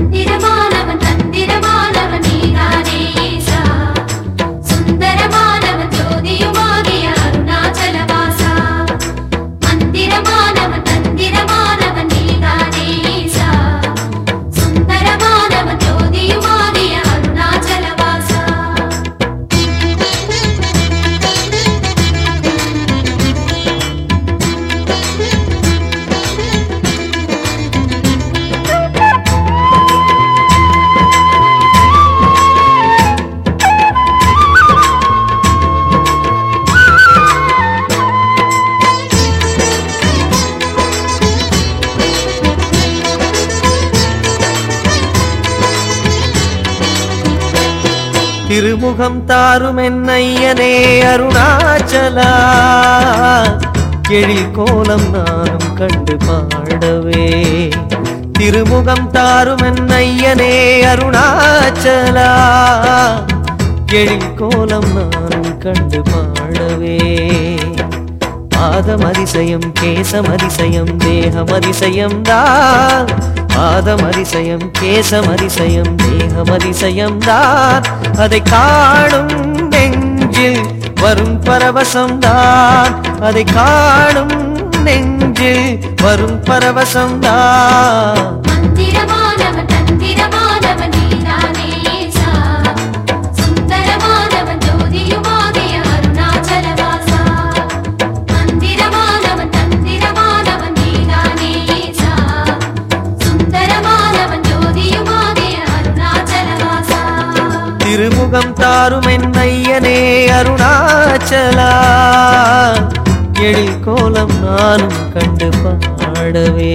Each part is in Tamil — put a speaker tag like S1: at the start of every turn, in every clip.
S1: மந்திரமானவன் தந்திரமானவன் நீதானே ஈசா சுந்தரமானவன் ஜோதியுமாகிய அருணாச்சலவாசா மந்திரமானவன் தந்திரமானவன் நீதானே ஈசா சுந்தரமானவன் ஜோதியுமாகிய அருணாச்சலவாசா
S2: திருமுகம் தாரும் என்னையனே அருணாச்சலா எழில் கோலம் நானும் கண்டு பாடவே திருமுகம் தாரும் என்னையனே அருணாச்சலா எழில் கோலம் நானும் கண்டு பாடவே பாதம் அதிசயம் கேசம் அதிசயம் தேகம் அதிசயம் தான் பாதம் அதிசயம் கேசம் அதிசயம் தேகம் அதிசயம் தான் அதை காணும் நெஞ்சில் வரும் பரவசம் தான் அதை காணும் நெஞ்சில் வரும் பரவசம் தான்
S1: மந்திரமானவன் தந்திரமானவன் நீதானே ஈசா சுந்தரமானவன் ஜோதியுமாகிய அருணாச்சலவாசா மந்திரமானவன் தந்திரமானவன் நீதானே ஈசா சுந்தரமானவன் ஜோதியுமாகிய அருணாச்சலவாசா
S2: திருமுகம் தாரும் என்னையனே அருணாச்சலா எழில் கோலம் நானும் கண்டு பாடவே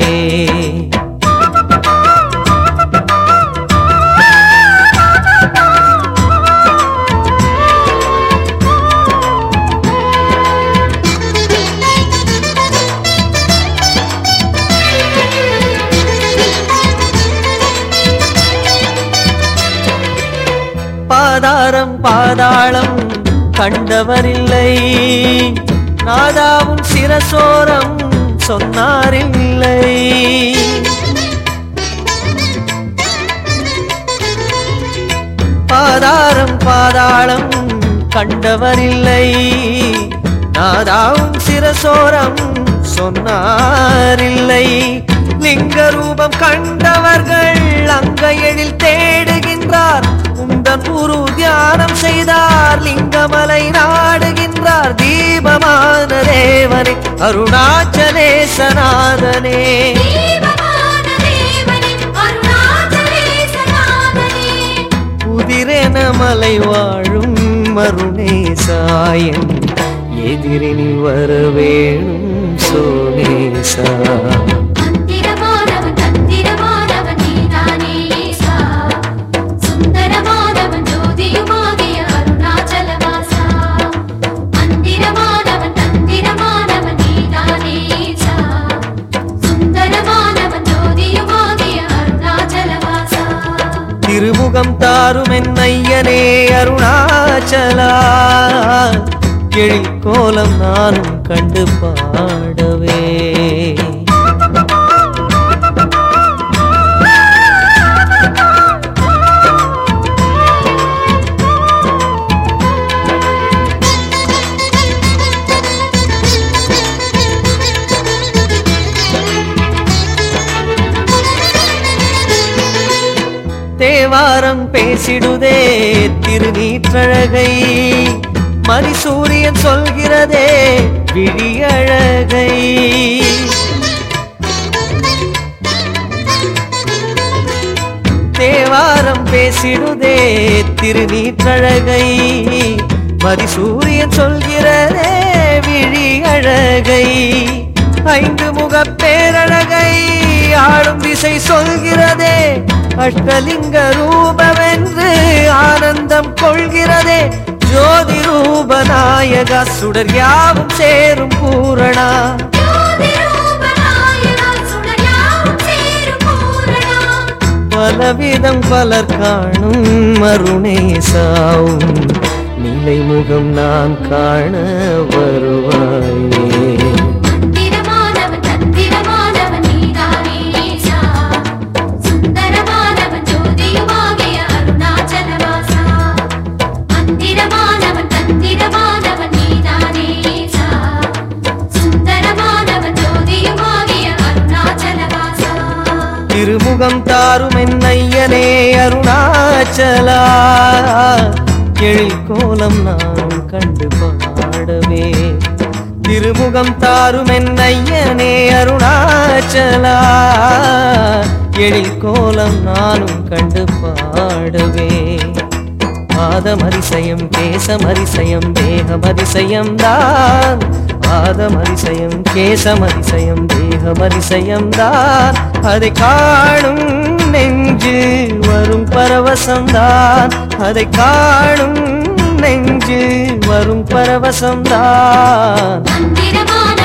S2: பாதாரம் பாதாளம் கண்டவரில்லை நாதாவும் சிரசோரம் சொன்னாரில்லை பாதாரம் பாதாளம் கண்டவரில்லை நாதாவும் சிரசோரம் சொன்னாரில்லை லிங்க ரூபம் கண்டவர்கள் அங்க எழில் தேடுகின்றார் உந்தன் குரு தியானம் செய்தார் லிங்கமலை நாடுகின்றார் தீபமான தேவனே அருணாச்சலேசநாதனே
S1: தீபமான தேவனே அருணாச்சலேசநாதனே
S2: உதிரென மலை வாழும் மருணேசாயன் எதிரினில் வர வேணும் சோனேசா
S1: மந்திரமானவன் தந்திரமானவன் நீதானே ஈசா சுந்தரமானவன் ஜோதியுமாகிய அருணாச்சலவாசா மந்திரமானவன் தந்திரமானவன் நீதானே ஈசா சுந்தரமானவன் ஜோதியுமாகிய அருணாச்சலவாசா
S2: திருமுகம் தாரும் என்னையனே அருணாச்சலா எழில் கோலம் நானும் கண்டு பாடவே தேவாரம் பேசிடுதே திருநீற்றழகை மதிசூரியன் சொல்கிறதே விழியழகை தேவாரம் பேசிடுதே திருநீற்றழகை மதிசூரியன் சொல்கிறதே விழியழகை ஐந்து முகப் பேரழகை ஆளும் திசை சொல்கிறதே அஷ்டலிங்க ரூபவென்று ஆனந்தம் கொள்கிறதே ஜோதி ரூப நாயகா சுடர் யாவும் சேரும் பூரணா
S1: ஜோதிரூபநாயகா சுடர்யாவும் சேரும் பூரணா
S2: பலவிதம் பலர் காணும் மருணேசாவும் நிலை முகம் நான் காண வருவாயே
S1: மந்திரமானவன் தந்திரமானவன் நீதானே ஈசா சுந்தரமானவன்
S2: திருமுகம் தாரும் என்னையனே அருணாச்சலா எழில் கோலம் நான் கண்டு பாடவே திருமுகம் தாரும் என்னையனே அருணாச்சலா எழில் கோலம் நானும் கண்டு பாடவே பாதமரிசயம் கேசமரிசயம் தேகமரிசயம் தான் பாதமரிசயம் கேசமரிசயம் தேகமரிசயம் தான் அதை காணும் நெஞ்சு வரும் பரவசம்தான் அதை காணும் நெஞ்சு வரும் பரவசம்தான்
S1: மந்திரமான